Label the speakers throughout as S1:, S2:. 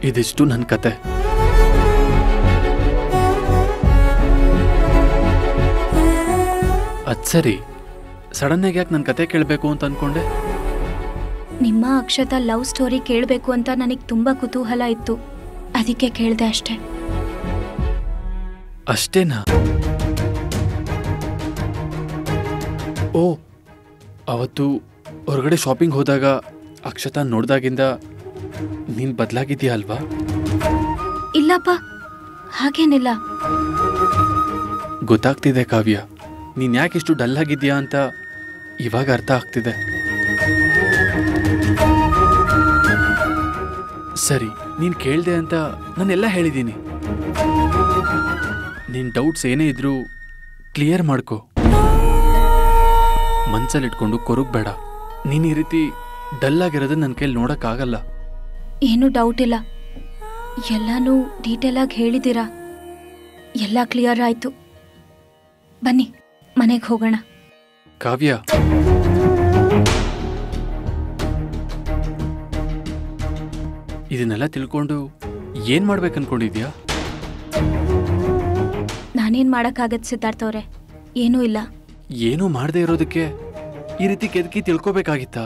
S1: ಇದಿಷ್ಟು ನನ್ನ ಕತೆ ಅದ್ ಸರಿ ಸಡನ್ನಾಗಿ ಯಾಕೆ ನನ್ನ ಕತೆ ಕೇಳಬೇಕು ಅಂತ ಅನ್ಕೊಂಡೆ
S2: ನಿಮ್ಮ ಅಕ್ಷತಾ ಲವ್ ಸ್ಟೋರಿ ಕೇಳಬೇಕು ಅಂತ ನನಗೆ ತುಂಬ ಕುತೂಹಲ ಇತ್ತು ಅದಕ್ಕೆ ಕೇಳಿದೆ ಅಷ್ಟೆ
S1: ಅಷ್ಟೇನಾ ಓ ಅವತ್ತು ಹೊರಗಡೆ ಶಾಪಿಂಗ್ ಹೋದಾಗ ಅಕ್ಷತಾ ನೋಡ್ದಾಗಿಂದ ನೀನು ಬದಲಾಗಿದ್ಯಾ ಅಲ್ವಾ
S2: ಇಲ್ಲಪ್ಪ ಹಾಗೇನಿಲ್ಲ
S1: ಗೊತ್ತಾಗ್ತಿದೆ ಕಾವ್ಯ ನೀನು ಯಾಕೆ ಇಷ್ಟು ಡಲ್ ಆಗಿದ್ಯಾ ಅಂತ ಇವಾಗ ಅರ್ಥ ಆಗ್ತಿದೆ ಸರಿ ನೀನು ಕೇಳಿದೆ ಅಂತ ನಾನೆಲ್ಲ ಹೇಳಿದ್ದೀನಿ ನಿನ್ನ ಡೌಟ್ಸ್ ಏನೇ ಇದ್ರೂ ಕ್ಲಿಯರ್ ಮಾಡ್ಕೊ ಮನ್ಸಲ್ಲಿಟ್ಕೊಂಡು ಕೊರಗಬೇಡ ನೀನು ಈ ರೀತಿ ಡಲ್ ಆಗಿರೋದನ್ನ ನನ್ನ ಕೈಲಿ ನೋಡೋಕ್ಕಾಗಲ್ಲ
S2: ಏನೂ ಡೌಟ್ ಇಲ್ಲ ಎಲ್ಲನೂ ಡೀಟೇಲ್ ಆಗಿ ಹೇಳಿದ್ದೀರಾ ಎಲ್ಲ ಕ್ಲಿಯರ್ ಆಯ್ತು ಬನ್ನಿ ಮನೆಗೆ ಹೋಗೋಣ
S1: ಕಾವ್ಯ ಇದನ್ನೆಲ್ಲ ತಿಳ್ಕೊಂಡು ಏನ್ ಮಾಡ್ಬೇಕು ಅನ್ಕೊಂಡಿದ್ಯಾ
S2: ನಾನೇನು ಮಾಡೋಕ್ಕಾಗತ್ತೆ ಸಿದ್ಧಾರ್ಥ ಅವ್ರೆ ಏನೂ ಇಲ್ಲ
S1: ಏನೂ ಮಾಡದೇ ಇರೋದಕ್ಕೆ ಈ ರೀತಿ ಕೆದಕಿ ತಿಳ್ಕೊಬೇಕಾಗಿತ್ತಾ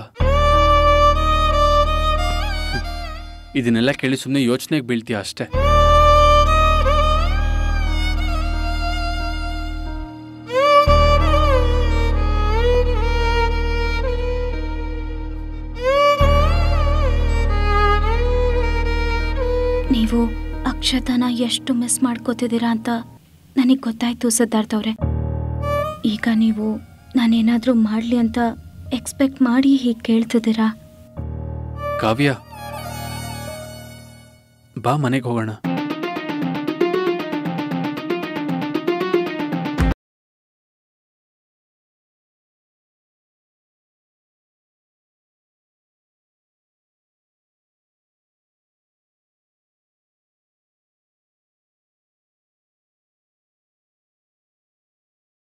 S1: ಇದನ್ನೆಲ್ಲ ಕೇಳಿ ಸುಮ್ಮನೆ ಯೋಚನೆಗೆ ಬೀಳ್ತೀಯ ಅಷ್ಟೇ
S2: ನೀವು ಅಕ್ಷತಾನ ಎಷ್ಟು ಮಿಸ್ ಮಾಡ್ಕೋತಿದ್ದೀರಾ ಅಂತ ನನಗೆ ಗೊತ್ತಾಯ್ತು ಸಿದ್ಧಾರ್ಥ ಅವ್ರೆ ಈಗ ನೀವು ನಾನೇನಾದರೂ ಮಾಡಲಿ ಅಂತ ಎಕ್ಸ್ಪೆಕ್ಟ್ ಮಾಡಿ ಹೀಗೆ ಕೇಳ್ತಿದ್ದೀರಾ
S1: ಕಾವ್ಯ ಬಾ ಮನೆಗೆ ಹೋಗೋಣ